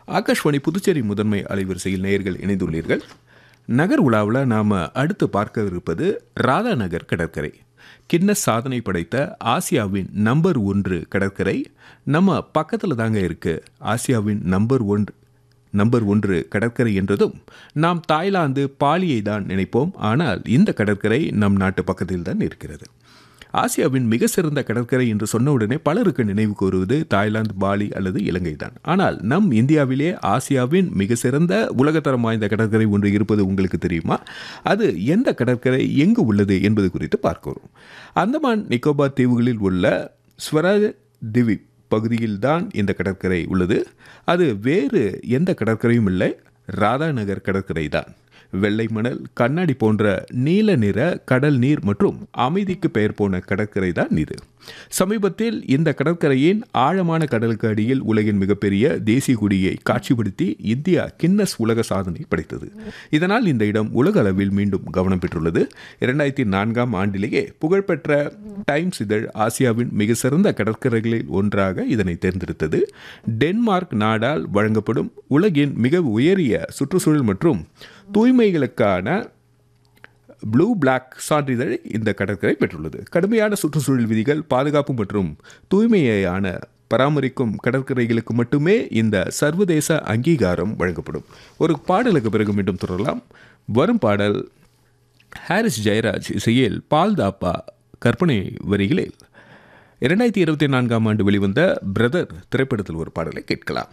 ஆகாஷ்வாணி புதுச்சேரி முதன்மை அலைவரிசையில் நேயர்கள் இணைந்துள்ளீர்கள் நகர் உலாவில் நாம் அடுத்து பார்க்க இருப்பது ராதா நகர் கடற்கரை கின்னஸ் சாதனை படைத்த ஆசியாவின் நம்பர் ஒன்று கடற்கரை நம்ம பக்கத்தில் தாங்க இருக்கு ஆசியாவின் நம்பர் ஒன்று நம்பர் ஒன்று கடற்கரை என்றதும் நாம் தாய்லாந்து பாலியை தான் நினைப்போம் ஆனால் இந்த கடற்கரை நம் நாட்டு பக்கத்தில் தான் இருக்கிறது ஆசியாவின் மிக சிறந்த கடற்கரை என்று சொன்னவுடனே பலருக்கு நினைவுக்கு வருவது தாய்லாந்து பாலி அல்லது இலங்கை தான் ஆனால் நம் இந்தியாவிலே ஆசியாவின் மிக சிறந்த உலகத்தரம் வாய்ந்த கடற்கரை ஒன்று இருப்பது உங்களுக்கு தெரியுமா அது எந்த கடற்கரை எங்கு உள்ளது என்பது குறித்து பார்க்கிறோம் அந்தமான் நிக்கோபார் தீவுகளில் உள்ள ஸ்வராஜ் திவி பகுதியில்தான் இந்த கடற்கரை உள்ளது அது வேறு எந்த கடற்கரையும் இல்லை ராதாநகர் கடற்கரை தான் வெள்ளை மணல் கண்ணாடி போன்ற நீல நிற கடல் நீர் மற்றும் அமைதிக்கு பெயர் போன கடற்கரை தான் இது சமீபத்தில் இந்த கடற்கரையின் ஆழமான கடலுக்கு அடியில் உலகின் மிகப்பெரிய தேசிய கொடியை காட்சிப்படுத்தி இந்தியா கின்னஸ் உலக சாதனை படைத்தது இதனால் இந்த இடம் உலக அளவில் மீண்டும் கவனம் பெற்றுள்ளது இரண்டாயிரத்தி நான்காம் ஆண்டிலேயே புகழ்பெற்ற டைம்ஸ் இதழ் ஆசியாவின் மிக சிறந்த கடற்கரைகளில் ஒன்றாக இதனை தேர்ந்தெடுத்தது டென்மார்க் நாடால் வழங்கப்படும் உலகின் மிக உயரிய சுற்றுச்சூழல் மற்றும் தூய்மைகளுக்கான ப்ளூ பிளாக் சான்றிதழ் இந்த கடற்கரை பெற்றுள்ளது கடுமையான சுற்றுச்சூழல் விதிகள் பாதுகாப்பு மற்றும் தூய்மையான பராமரிக்கும் கடற்கரைகளுக்கு மட்டுமே இந்த சர்வதேச அங்கீகாரம் வழங்கப்படும் ஒரு பாடலுக்கு பிறகு மீண்டும் தொடரலாம் வரும் பாடல் ஹாரிஸ் ஜெயராஜ் இசையில் பால் தாப்பா கற்பனை வரிகளில் இரண்டாயிரத்தி இருபத்தி நான்காம் ஆண்டு வெளிவந்த பிரதர் திரைப்படத்தில் ஒரு பாடலை கேட்கலாம்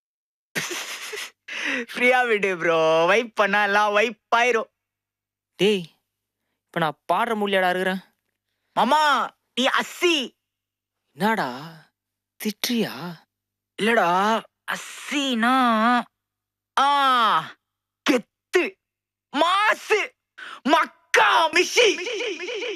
ஃப்ரீயா விடு ப்ரோ வைப் பண்ணா எல்லாம் வைப் ஆயிரும் டேய் இப்போ நான் பாடுற முடியாடா இருக்கிறேன் மாமா நீ அஸ்ஸி என்னடா திட்டுறியா இல்லடா அஸ்ஸினா ஆ கெத்து மாசு மக்கா மிஷி